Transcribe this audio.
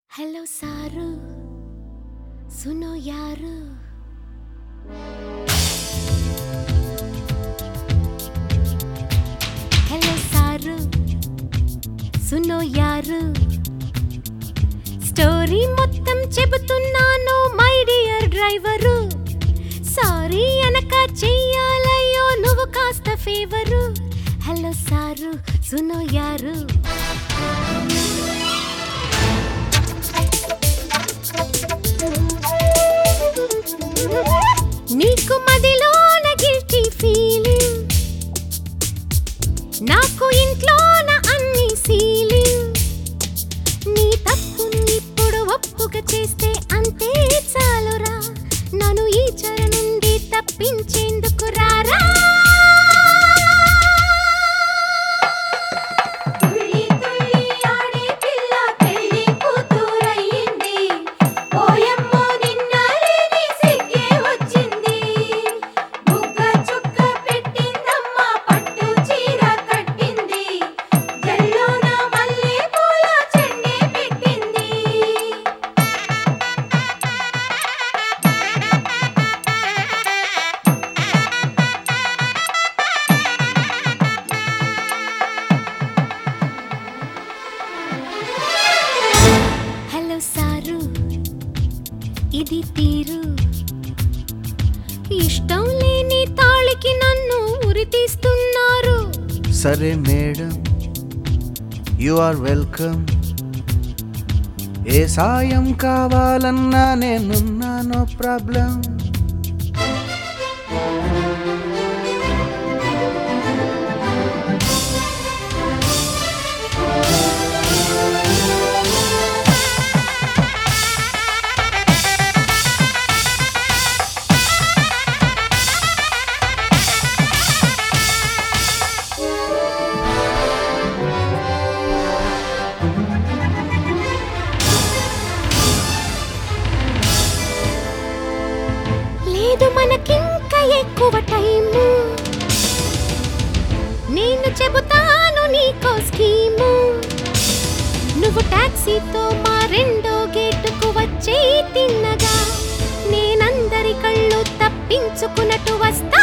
hello सारू सुनो यारू hello sir సునో యారు స్టోరీ మొత్తం చెబుతున్నాను మై డియర్ డ్రైవరు సారీ అనక చెయ్యాలయ్యో నువ్వు కాస్త ఫేవరు హలో సారు సునో యారు నీకు మదిలోన గిల్టీ ఫీలింగ్ నాకు ఇంట్లోన అన్ని సీలింగ్ నీ తప్పును ఇప్పుడు ఒప్పుగా చేస్తే అంతే చాలురా నన్ను ఈ చెర నుండి తప్పించేందుకు రారా తుళ్ళి తుళ్ళి ఆడే పిల్ల పెళ్లి కూతురయ్యింది ఓయమ్మో నిన్న లేని సిగ్గే వచ్చింది బుగ్గ చుక్క పెట్టిందమ్మ పట్టు చీర కట్టింది జల్లోన మల్లె పూల చెండే పెట్టింది హలో సారు ఇది తీరు ఇష్టం లేని తాళికి నన్ను ఉరి తీస్తున్నారు సరే మేడం యు ఆర్ వెల్కమ్ ఏ సాయం కావాలన్నా నేనున్నా నో ప్రాబ్లం లేదు మనకింక ఎక్కువ టైము నేను చెబుతాను నీకో స్కీము నువ్వు టాక్సీతో మా రెండో గేటుకు వచ్చే తిన్నగా నేనందరి కళ్ళు తప్పించుకున్నట్టు వస్తా